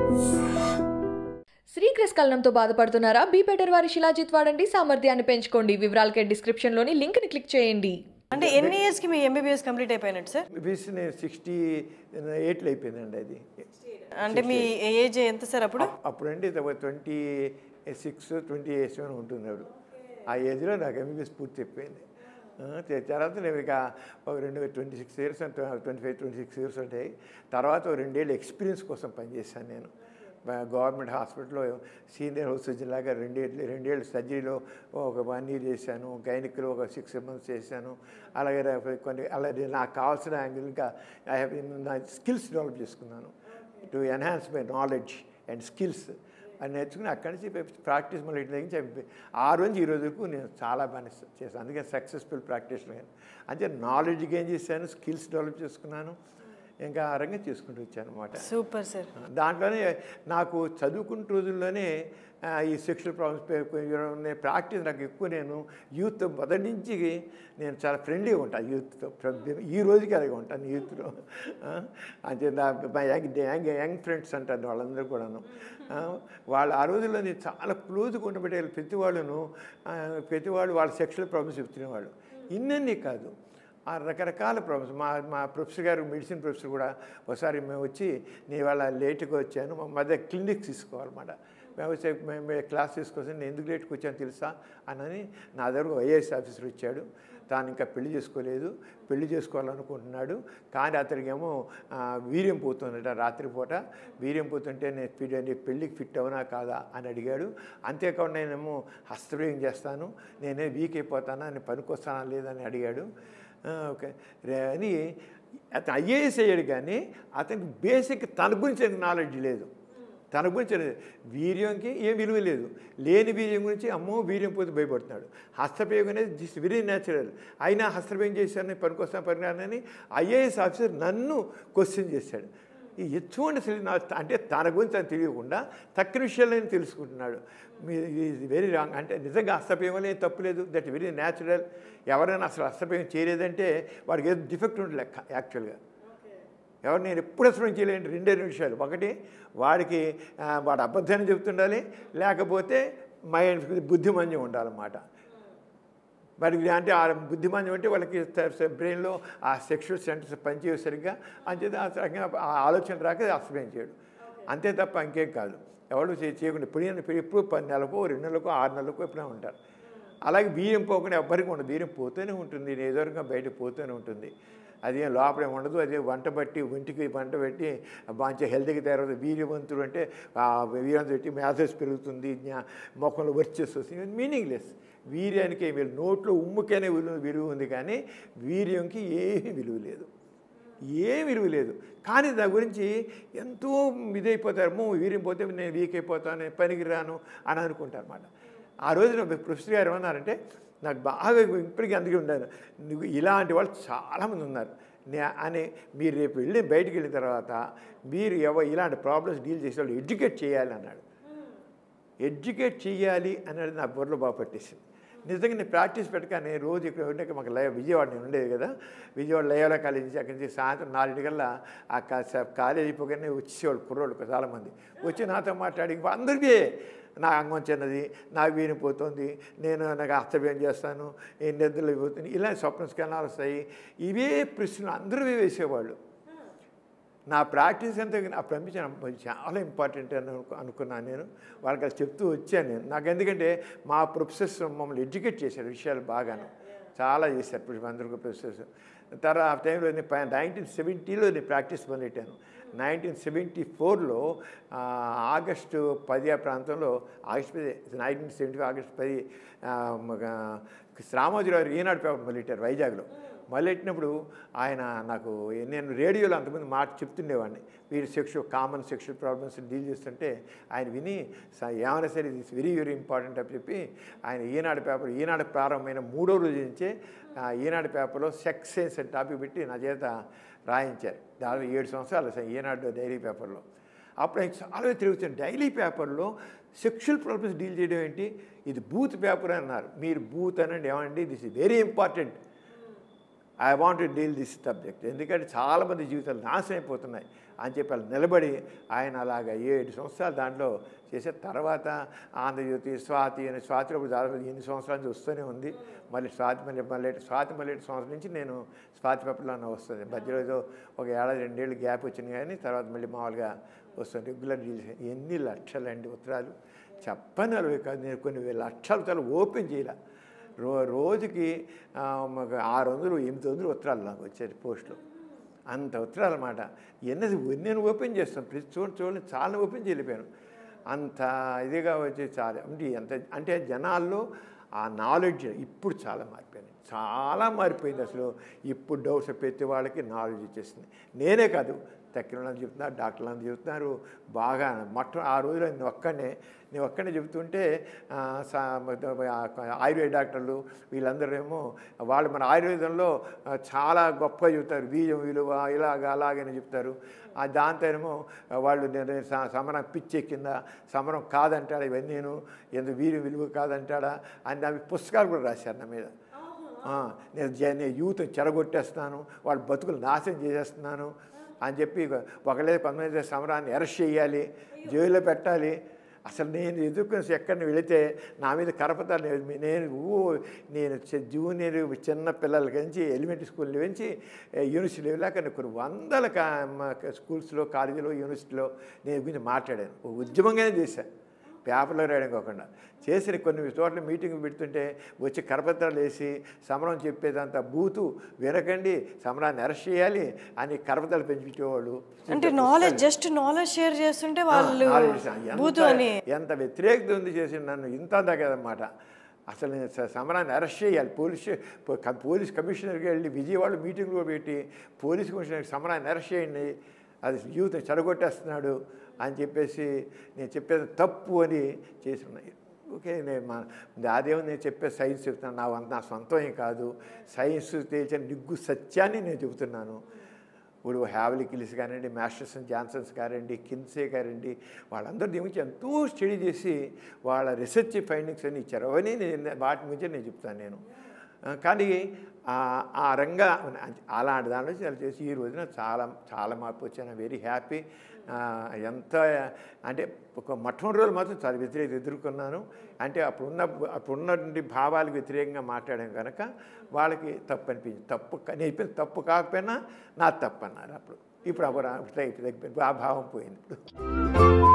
శ్రీకృష్కలనంతో బాధపడుతున్నారా బీపెటర్ వారి శిలాజిత్ వాడండి సామర్థ్యాన్ని పెంచుకోండి వివరాలకే డిస్క్రిప్షన్లోని లింక్ని క్లిక్ చేయండి అంటే ఎన్ని ఇయర్స్కి మీ ఎంబీబీఎస్ కంప్లీట్ అయిపోయినట్టు సార్ బీసీ నేను సిక్స్టీ ఎయిట్లో అయిపోయిందండి అది అంటే మీ ఏజ్ ఎంత సార్ అప్పుడు అప్పుడంటే ట్వంటీ సిక్స్ ట్వంటీ ఇయర్స్ అని ఉంటుంది అప్పుడు ఆ ఏజ్లో నాకు ఎంబీబీఎస్ పూర్తి అయిపోయింది ఆ, తే- తర్వాత నేను ఇక ఒక రెండు twenty six years twenty five twenty six years ఉంటాయి తర్వాత ఒక రెండేళ్ళు ఎక్స్పీరియన్స్ కోసం పనిచేశాను నేను బ- గవర్నమెంట్ హాస్పిటల్లో సీనియర్ హౌస్ సర్జన్ లాగా రెండేళ్ళు రెండేళ్ళు సర్జరీలో ఒక వన్ ఇయర్ చేశాను గైనిక్లో ఒక సిక్స్ మంత్స్ చేశాను అలాగే రా- కొన్ని అలాగే నాకు కావాల్సిన యాంగిల్ ఇంకా ఐ హ్యావ్ నా స్కిల్స్ డెవలప్ చేసుకున్నాను to enhance my knowledge and skills అని నేర్చుకుని అక్కడి నుంచి ప్రాక్టీస్ మళ్ళీ ఇంటి దగ్గర నుంచి ఆ రోజు ఈ రోజు వరకు నేను చాలా బాగా చేశాను అందుకే సక్సెస్ఫుల్ ప్రాక్టీస్ అంటే నాలెడ్జ్ గెయిన్ చేశాను స్కిల్స్ డెవలప్ చేసుకున్నాను ఇంకా ఆ రంగా చేసుకుంటూ వచ్చాను అనమాట సూపర్ సార్ దాంట్లోనే నాకు చదువుకున్న రోజుల్లోనే ఆ, ఈ సెక్షువల్ ప్రాబ్లమ్స్ నేను ప్రాక్టీస్ నాకు ఎక్కువ నేను యూత్ మొదటి నుంచి నేను చాలా ఫ్రెండ్లీగా ఉంటాను యూత్తో ఈ రోజుకి అలాగే ఉంటాను యూత్లో ఆ, అంటే నా మా యంగ్ యంగ్ యంగ్ ఫ్రెండ్స్ అంటారు వాళ్ళందరూ కూడాను ఆ, వాళ్ళు ఆ రోజుల్లో నేను చాలా క్లోజ్గా ఉండబట్టే ప్రతి వాళ్ళను ఆ, ప్రతి వాళ్ళు వాళ్ళ సెక్షువల్ ప్రాబ్లమ్స్ చెప్తున్నవాళ్ళు ఇన్నన్నీ కాదు ఆ రకరకాల ప్రాబ్లమ్స్ మా మా ప్రొఫెసర్ గారు మెడిసిన్ ప్రొఫెసర్ కూడా ఒకసారి మేము వచ్చి నేను ఇవాళ లేట్గా వచ్చాను మా మధ్య క్లినిక్ తీసుకోవాలన్నమాట మేము వచ్చే మేము మేము క్లాస్ తీసుకొచ్చి నేను ఎందుకు లేట్కి వచ్చాను తెలుసా అని నా దగ్గర ఐఏఎస్ ఆఫీసర్ వచ్చాడు తాను ఇంకా పెళ్లి చేసుకోలేదు పెళ్లి చేసుకోవాలనుకుంటున్నాడు కానీ అతనికి ఏమో ఆ, వీర్యం పోతుందట రాత్రిపూట వీర్యం పోతుంటే నేను ఫిట్ అని పెళ్ళికి ఫిట్ అవునా కాదా అని అడిగాడు అంతేకాకుండా నేనేమో హస్తప్రయోగం చేస్తాను నేనే వీక్ అయిపోతానా నేను పనికొస్తానా లేదని అడిగాడు ఆ, ఓకే రే- అని అతను ఐఏఎస్ అయ్యాడు కానీ అతనికి బేసిక్ తన గురించి నాలెడ్జ్ లేదు తన గురించి లేదు. వీర్యంకి ఏం విలువ లేదు లేని వీర్యం గురించి అమ్మో వీర్యం పోతే భయపడుతున్నాడు హస్తప్రయోగం అనేది దిస్ వెరీ న్యాచురల్ అయినా హస్తప్రయోగం చేశాను పనికొస్తాను పనికిరానని ఐఏఎస్ ఆఫీసర్ నన్ను క్వశ్చన్ చేశాడు ఈ ఎటువంటి అసలు నా అంటే తన గురించి తను తెలియకుండా తక్కువ విషయాలని తెలుసుకుంటున్నాడు వెరీ రాంగ్ అంటే నిజంగా హస్తప్రయోగంలో ఏం తప్పు లేదు దట్ వెరీ న్యాచురల్ ఎవరైనా అసలు హస్తప్రయోగం చేయలేదంటే వాడికి ఏదో డిఫెక్ట్ ఉంటుంది లెక్క యాక్చువల్గా ఎవరు నేను ఎప్పుడు అసలు చేయలేండి రెండే నిమిషాలు ఒకటి వాడికి ఆ, వాడు అబద్ధాన్ని చెప్తుండాలి లేకపోతే మైండ్ బుద్ధిమాన్యం ఉండాలన్నమాట వాడికి అంటే ఆ బుద్ధిమాన్యం అంటే వాళ్ళకి బ్రెయిన్లో ఆ సెక్షువల్ సెంటర్స్ పనిచేయవు సరిగ్గా అంచేత ఆ సరిగ్గా ఆ ఆలోచన రాక అసలు చేయడు అంతే తప్ప ఇంకేం కాదు ఎవరు చే- చేయకుండా ఇప్పుడు ఇప్పుడు ఎప్పుడు పది నెలకో రెండు నెలలకో ఆరు నెలలకో ఎప్పుడైనా ఉంటారు అలాగే బియ్యం పోకుండా ఎవ్వరికి ఉండదు బియ్యం పోతూనే ఉంటుంది ఏదో రకంగా బయటకు పోతూనే ఉంటుంది అది ఏం లోపల ఏం ఉండదు అదే వంట బట్టి ఒంటికి వంట పెట్టి మంచి హెల్తీగా తయారవుతుంది వీర్యవంతుడు అంటే ఆ వీర్యవంతుడు పెట్టి మేధస్ పెరుగుతుంది జ్ఞా మొక్కలు వర్చెస్ వస్తుంది మీనింగ్లెస్ వీర్యానికి ఏమి లేదు. నోట్లో ఉమ్ముకైనా విలువ విలువ ఉంది కానీ వీర్యంకి ఏమీ విలువ లేదు ఏం విలువ లేదు కానీ దాని గురించి ఎంతో ఇదైపోతారు అమ్మో వీర్యం పోతే నేను వీక్ అయిపోతాను నేను పనికి రాను అని అనుకుంటారు అనమాట ఆ రోజున ప్రొఫెసర్ గారు ఏమన్నారంటే నాకు బాగా ఇప్పటికీ అందుకే ఉండాను నువ్వు ఇలాంటి వాళ్ళు చాలామంది ఉన్నారు నే- అని మీరు రేపు వెళ్ళి బయటికి వెళ్ళిన తర్వాత మీరు ఎవ ఇలాంటి ప్రాబ్లమ్స్ డీల్ చేసే వాళ్ళు ఎడ్యుకేట్ చేయాలి అన్నాడు ఎడ్యుకేట్ చేయాలి అనేది నా బుర్రలో బాగా పట్టేసింది నిజంగా నేను ప్రాక్టీస్ పెట్టగానే రోజు ఇక్కడ ఉండే మాకు లయ విజయవాడ నేను ఉండేది కదా విజయవాడ లయోలా కాలేజ్ నుంచి అక్కడి నుంచి సాయంత్రం నాలుగింటికల్లా ఆ కా- స- కాలేజ్ అయిపోగానే వచ్చేవాళ్ళు కుర్రోళ్ళు చాలామంది వచ్చి నాతో మాట్లాడి అందరికీ నా అంగం చిన్నది నాకు వీనిపోతుంది నేను నాకు అస్తవ్యం చేస్తాను ఏ నిద్రలు అయిపోతుంది ఇలా స్వప్న స్కన్నాలు వస్తాయి ఇవే ప్రశ్నలు అందరూ వేసేవాళ్ళు నా ప్రాక్టీస్ అంతా నా పంపించాను చాలా ఇంపార్టెంట్ అని అనుకు- అనుకున్నాను నేను వాళ్ళకి అది చెప్తూ వచ్చాను నేను నాకు ఎందుకంటే మా ప్రొఫెసర్స్ మమ్మల్ని ఎడ్యుకేట్ చేశారు విషయాలు బాగాను చాలా చేశారు ఇప్పుడు అందరికీ ప్రొఫెసర్స్ తర్వాత ఆ టైంలో నేను నైన్టీన్ సెవెంటీలో నేను ప్రాక్టీస్ మొదలెట్టాను నైన్టీన్ సెవెంటీ ఫోర్లో ఆగస్టు పది ఆ ప్రాంతంలో ఆగస్ట్ పది నైన్టీన్ సెవెంటీ ఆగస్ట్ పది ఆ, మగ- రామోజీరావు ఈనాడు పేపర్ మొదలెట్టారు వైజాగ్లో మొదలెట్టినప్పుడు ఆయన నాకు నేను రేడియోలో అంతమంది మాట చెప్తుండేవాడిని వీరు sexual common sexual problems deal చేస్తుంటే ఆయన విని "స- ఏమైనా సరే ఇది వెరీ వెరీ ఇంపార్టెంట్ అని చెప్పి ఆయన ఈనాడు పేపర్ ఈనాడు ప్రారంభమైన మూడో రోజు నుంచే ఆ, ఈనాడు పేపర్లో సెక్స్ సెన్స్ అని టాపిక్ పెట్టి నా చేత రాయించారు దాదాపు ఏడు సంవత్సరాలు సార్ ఈనాడు డైరీ పేపర్లో అప్పుడు ఆయన చాలా తిరుగుతుంది డైలీ పేపర్లో సెక్షువల్ ప్రాబ్లమ్స్ డీల్ చేయడం ఏంటి ఇది బూత్ పేపర్ అన్నారు మీరు బూత్ అనండి ఏమండి this is very important I want to deal this subject ఎందుకంటే చాలామంది జీవితాలు నాశనం అయిపోతున్నాయి అని చెప్పి వాళ్ళు నిలబడి ఆయన అలాగా ఏడు సంవత్సరాలు దాంట్లో చేసే తర్వాత ఆంధ్రజ్యోతి స్వాతి అని స్వాతిలో ఇప్పుడు దాదాపు ఎన్ని సంవత్సరాల నుంచి వస్తూనే ఉంది మళ్ళీ స్వాతి మళ్ళీ మళ్ళీ స్వాతి మళ్ళీ సంవత్సరం నుంచి నేను స్వాతి పేపర్లో వస్తుంది మధ్యలో ఏదో ఒక ఏడాది రెండేళ్ళు గ్యాప్ వచ్చింది కానీ తర్వాత మళ్ళీ మామూలుగా వస్తుంది రెగ్యులర్ డీల్స్ ఎన్ని లక్షలండి ఉత్తరాలు చెప్పని అలవే కాదు నేను కొన్ని వేల లక్షల ఉత్తరాలు ఓపెన్ చేయాల రో రోజుకి ఆ, మాకు ఆరు వందలు ఎనిమిది వందలు ఉత్తరాలు నాకు వచ్చేది పోస్టులు అంత ఉత్తరాలు అనమాట ఎన్నది నేను ఓపెన్ చేస్తాను ప్రతి చూడండి చూడండి చాలా ఓపెన్ చేయలేపాను అంత ఇదిగా వచ్చి చాలా అంటే ఎంత అంటే జనాల్లో ఆ నాలెడ్జ్ ఇప్పుడు చాలా మారిపోయింది చాలా మారిపోయింది అసలు ఇప్పుడు డౌట్స్ ప్రతి వాళ్ళకి నాలెడ్జ్ వచ్చేసింది నేనే కాదు తక్కిన వాళ్ళని చెప్తున్నారు డాక్టర్లు అని చెప్తున్నారు బాగా మొట్ట ఆ రోజులో నేను ఒక్కనే నేను ఒక్కనే చెబుతుంటే ఆ, సా- ఆ, ఆయుర్వేద డాక్టర్లు వీళ్ళందరూ ఏమో వాళ్ళు మన ఆయుర్వేదంలో ఆ, చాలా గొప్పగా చెబుతారు బీజం విలువ ఇలాగ అలాగని చెప్తారు ఆ దాంతో ఏమో వాళ్ళు నేను స- సమరం పిచ్చెక్కిందా సమరం కాదంటాడా ఇవన్నీ నేను ఎందుకు వీరి విలువ కాదంటాడా అని అవి పుస్తకాలు కూడా రాశారు నా మీద ఆ, నేను జ- నేను యూత్ చెరగొట్టేస్తున్నాను వాళ్ళ బతుకులు నాశనం చేసేస్తున్నాను అని చెప్పి ఒకళ్ళే కొంతమంది సమరాన్ని అరెస్ట్ చేయాలి జైల్లో పెట్టాలి అసలు నేను ఎదుర్కొని ఎక్కడిని వెళితే నా మీద కరపతాలు నేను- నేను ఊ నేను చి- జూనియర్ చిన్న పిల్లల నుంచి ఎలిమెంటరీ స్కూల్ నుంచి ఏ, యూనివర్సిటీ లెవెల్ దాకా కొన్ని వందల కా- మా స్కూల్స్లో కాలేజీలో యూనివర్సిటీలో నేను గురించి మాట్లాడాను ఒక ఉద్యమంగానే చేశాను పేపర్లో రాయడం కాకుండా చేసిన కొన్ని చోట్ల మీటింగ్ పెడుతుంటే వచ్చి కరపత్రాలు వేసి సమరం చెప్పేదంతా బూతు వినకండి సమరాన్ని అరెస్ట్ చేయాలి అని కరపత్రాలు పెంచుకునేవాళ్ళు అంటే నాలెడ్జ్ జస్ట్ నాలెడ్జ్ షేర్ చేస్తుంటే వాళ్ళు నాలెడ్జ్ ఎంత- బూతు అని ఎంత వ్యతిరేకత ఉంది చేసి నన్ను ఇంత తగ్గదన్నమాట అసలు నేను స- సమరాన్ని అరెస్ట్ చేయాలి పోలీస్ స్టే- పో- క- పోలీస్ కమిషనర్కి వెళ్ళి విజయవాడ మీటింగ్లో పెట్టి పోలీస్ కమిషనర్కి సమరాన్ని అరెస్ట్ చేయండి అది యూత్ చెడగొట్టేస్తున్నాడు అని చెప్పేసి నేను చెప్పేది తప్పు అని చేసి ఉన్నాయి ఓకే నేను మా అదేమో నేను చెప్పే సైన్స్ చెప్తాను నా వంత నా సొంతం ఏం కాదు సైన్స్ తేల్చిన నిగ్గు సత్యాన్ని నేను చెబుతున్నాను ఇప్పుడు హ్యావలి కిలిస్ కానివ్వండి మాస్టర్సన్ జాన్సన్స్ గారండి కిన్సే గారండి వాళ్ళందరూ దీని గురించి ఎంతో స్టడీ చేసి వాళ్ళ రీసెర్చ్ ఫైండింగ్స్ అన్ని ఇచ్చారు అవన్నీ నేను వాటి గురించి నేను చెప్తాను నేను ఆ, కానీ ఆ- ఆ రంగా అలాంటి దాంట్లో చాలా చేసి ఈ రోజున చాలా చాలా మార్పు వచ్చాను వెరీ హ్యాపీ ఎంత అంటే ఒక మొట్టమొదటి రోజులు మాత్రం చాలా వ్యతిరేకత ఎదుర్కొన్నాను అంటే అప్పుడున్న అప్పుడున్నటువంటి భావాలకు వ్యతిరేకంగా మాట్లాడాం కనుక వాళ్ళకి తప్పు అనిపించింది తప్పు కా- నేను చెప్పింది తప్పు కాకపోయినా నా తప్పు అన్నారు అప్పుడు ఇప్పుడు అప్పుడు ఆ భావం పోయింది ఇప్పుడు